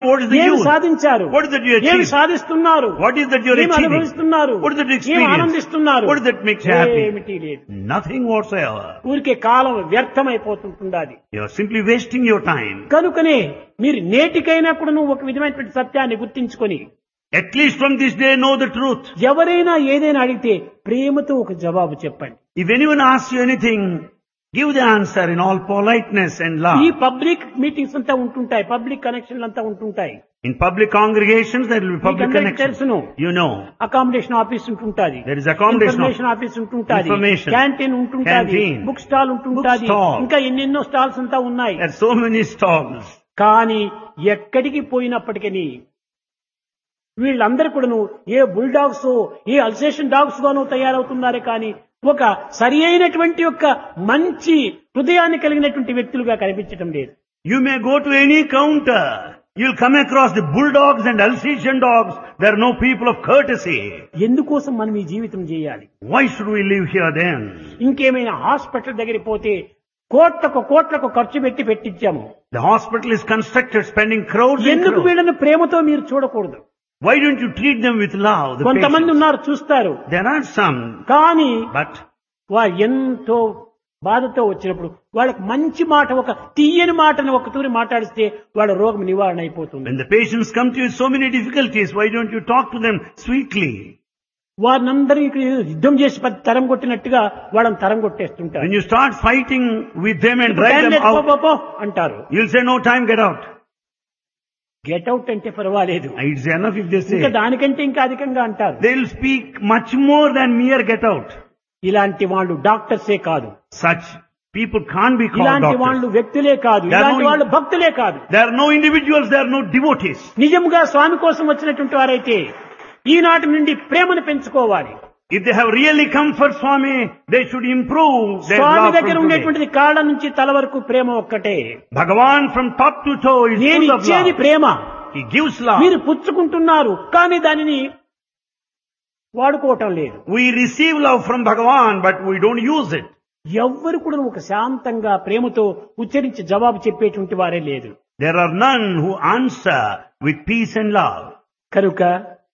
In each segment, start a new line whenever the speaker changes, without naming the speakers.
What is the
ఏమి
use?
సాధించారు
What is that you
ఏమి
achieved?
సాధిస్తున్నారు
What is that you're
ఏమి
achieving?
అనుభవిస్తున్నారు
What is that you
ఏమి
experience?
ఆనందిస్తున్నారు
What is that makes you happy?
ఏమిటి లేదు
Nothing whatsoever.
ఊరికే కాలం వ్యర్థమైపోతుంటుంది
You're simply wasting your time.
కనుకనే మీరు నేటికైనా కూడా నువ్వు ఒక విధమైనటువంటి సత్యాన్ని గుర్తించుకొని
At least from this day know the truth.
ఎవరైనా ఏదైనా అడిగితే ప్రేమతో ఒక జవాబు చెప్పండి
If anyone asks you anything, give the answer in all politeness and love.
ఈ పబ్లిక్ మీటింగ్స్ అంతా ఉంటుంటాయి పబ్లిక్ కనెక్షన్లు అంతా ఉంటుంటాయి
In public congregations, there will be public
మీకందరికీ
connection.
తెలుసును
You know.
అకామిడేషన్ ఆఫీస్ ఉంటుంటాది
There is accommodation
information office ఉంటుంటాది
Information.
క్యాంటీన్ ఉంటుంటాది
Canteen.
బుక్ స్టాల్ ఉంటుంటాది
Book stall.
ఇంకా ఎన్నెన్నో స్టాల్స్ అంతా ఉన్నాయి
There are so many stalls.
కానీ ఎక్కడికి పోయినప్పటికీ వీళ్ళందరూ కూడాను ఏ బుల్డాగ్స్ ఏ అల్సేషన్ డాగ్స్ గానో తయారవుతున్నారే కానీ ఒక సరి అయినటువంటి యొక్క మంచి హృదయాన్ని కలిగినటువంటి వ్యక్తులుగా కనిపించడం లేదు
You may go to any counter. You'll come across the bulldogs and Alsatian dogs. There are no people of courtesy.
ఎందుకోసం మనం ఈ జీవితం చేయాలి
Why should we live here then?
ఇంకేమైనా హాస్పిటల్ దగ్గరికి పోతే కోట్లకు కోట్లకు ఖర్చు పెట్టి పెట్టించాము
The hospital is constructed spending crores and
ఎందుకు
crores.
వీళ్ళని ప్రేమతో మీరు చూడకూడదు
Why don't you treat them with love? The
కొంతమంది
patients?
ఉన్నారు చూస్తారు
There are some,
కానీ
but
వారు ఎంతో బాధతో వచ్చినప్పుడు వాళ్ళకి మంచి మాట ఒక తీయని మాటను ఒక తూరి మాట్లాడిస్తే వాళ్ళ రోగం నివారణ అయిపోతుంది
when the patients come to you with so many difficulties, why don't you talk to them sweetly?
వారినందరూ ఇక్కడ యుద్ధం చేసి పెద్ద తరం కొట్టినట్టుగా వాళ్ళని తరం కొట్టేస్తుంటారు
When you start fighting with them and
ఇప్పుడు
drive
టైం
them
లేదు, పో,
out,
పో, పో అంటారు
you'll say, no time, get out.
Get out అంటే పర్వాలేదు
It's enough if they
ఇంకా
say.
దానికంటే ఇంకా అధికంగా అంటారు
They'll speak much more than mere get out.
ఇలాంటి వాళ్ళు డాక్టర్సే కాదు
Such people can't be called
ఇలాంటి
doctors.
వాళ్ళు వ్యక్తులే కాదు
They are
ఇలాంటి
no-
వాళ్ళు భక్తులే కాదు
There are no individuals, there are no devotees.
నిజంగా స్వామి కోసం వచ్చినటువంటి వారైతే ఈనాటి నుండి ప్రేమను పెంచుకోవాలి
If they have really come for Swami, they should improve their
Swamy
love
దగ్గర
from today.
ఉండేటువంటిది కాళ్ళ నుంచి తల వరకు ప్రేమ ఒక్కటే
Bhagavan from top to toe is
నేను
full of
ఇచ్చేది
love.
Prema
He gives love.
మీరు పుచ్చుకుంటున్నారు కానీ దానిని వాడుకోవటం లేదు
We receive love from Bhagavan, but we don't use it.
ఎవ్వరు కూడా ఒక శాంతంగా ప్రేమతో ఉచ్చరించి జవాబు చెప్పేటువంటి వారే లేదు
There are none who answer with peace and love.
కనుక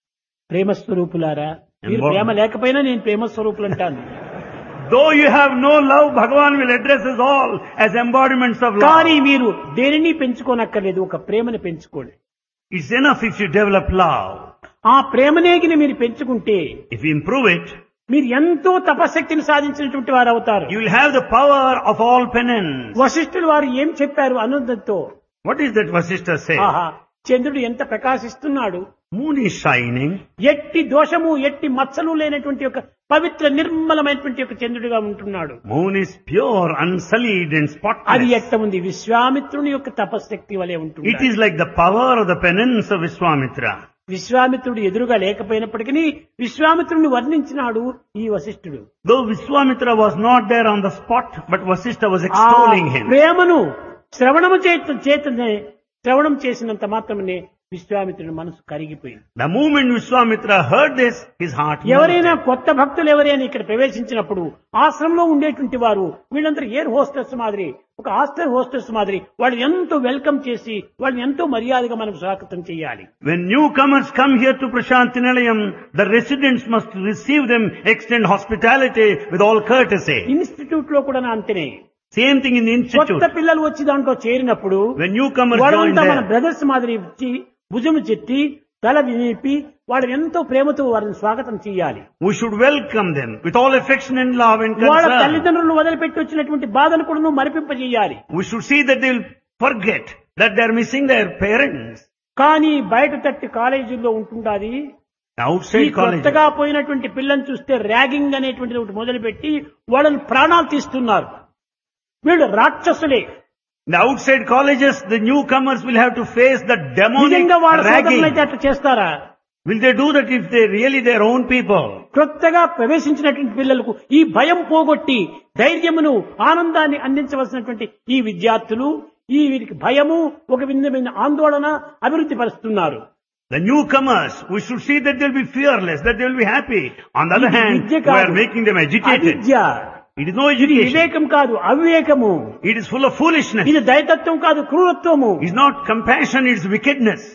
ప్రేమ స్వరూపులారా మీరు
Embod-
ప్రేమ లేకపోయినా నేను ప్రేమ స్వరూపులు అంటాను
Though you have no love, Bhagavan will address us all as embodiments of love.
కానీ మీరు దేనిని పెంచుకోనక్కర్లేదు ఒక ప్రేమని పెంచుకోండి
It's enough if you develop love.
ఆ ప్రేమనేగిని మీరు పెంచుకుంటే
If you improve it,
మీరు ఎంతో తపశక్తిని సాధించినటువంటి వారు అవుతారు
you will have the power of all penance.
వశిష్ఠులు వారు ఏం చెప్పారు ఆనందంతో
What is that Vasishtha say?
ఆహా చంద్రుడు ఎంత ప్రకాశిస్తున్నాడు
Moon is shining.
ఎట్టి దోషము ఎట్టి మచ్చలు లేనటువంటి ఒక పవిత్ర నిర్మలమైనటువంటి ఒక చంద్రుడిగా ఉంటున్నాడు
Moon is pure, unsullied and
అది
spotless.
ఎట్ట ఉంది విశ్వామిత్రుని యొక్క తపశక్తి వలె
It
ఉంటుంది
is like the power of the penance of Vishwamitra.
విశ్వామిత్రుడు ఎదురుగా లేకపోయినప్పటికీ విశ్వామిత్రుడిని వర్ణించినాడు ఈ వశిష్ఠుడు
Though Vishwamitra was not there on the spot, but Vasishtha was
ఆ
extolling him.
ప్రేమను శ్రవణము చేత చేతనే శ్రవణం చేసినంత మాత్రమే విశ్వామిత్రుని మనసు కరిగిపోయింది
The moment Vishwamitra heard this, his heart
ఎవరైనా
melted.
కొత్త భక్తులు ఎవరైనా ఇక్కడ ప్రవేశించినప్పుడు ఆశ్రమంలో ఉండేటువంటి వారు వీళ్ళందరూ ఎయిర్ హోస్టెస్ మాదిరి ఒక హాస్టల్ హోస్టెస్ మాదిరి వాళ్ళు ఎంతో వెల్కమ్ చేసి వాళ్ళని ఎంతో మర్యాదగా మనం స్వాగతం చేయాలి
When newcomers come here to Prashanti Nilayam, the residents must receive them, extend hospitality with all courtesy.
Institute లో కూడా అంతనే
Same thing in the institute.
కొత్త పిల్లలు వచ్చి దాంట్లో చేరినప్పుడు
When newcomers join
వాళ్ళంతా మన
there,
బ్రదర్స్ మాదిరి ఇచ్చి భుజము చెట్టి తల వినిపి వాళ్ళని ఎంతో ప్రేమతో వారిని స్వాగతం చేయాలి
we should welcome them with all affection and love and
వాళ్ళ
concern.
తల్లిదండ్రులను వదిలిపెట్టి వచ్చినటువంటి బాధను కూడా మరిపింపజేయాలి
We should see that they will forget that they are missing their parents.
కానీ బయట తట్టి కాలేజీల్లో ఉంటుండాది ఈ
Outside college.
కొత్తగా పోయినటువంటి పిల్లని చూస్తే ర్యాగింగ్ అనేటువంటిది ఒకటి మొదలుపెట్టి వాళ్ళని ప్రాణాలు తీస్తున్నారు వీళ్ళు రాక్షసులే
In the outside colleges, the newcomers will have to face the demonic
నిజంగా వాళ్ళ
ragging.
సోదరులైతే అట్లా చేస్తారా
Will they do that if they really their own people?
క్రొత్తగా ప్రవేశించినటువంటి పిల్లలకు ఈ భయం పోగొట్టి ధైర్యమును ఆనందాన్ని అందించవలసినటువంటి ఈ విద్యార్థులు ఈ వీరికి భయము ఒక విధమైన ఆందోళన అభివృద్ధి పరుస్తున్నారు
The newcomers, we should see that they'll be fearless, that they'll be happy. On the other
ఇది
hand,
విద్య
we are
కాదు
making them agitated.
అవిద్య
It is no
ఇది
education.
వివేకం కాదు అవివేకము
It is full of foolishness.
ఇది దైతత్వం కాదు క్రూరత్వము
It is not compassion, it is wickedness.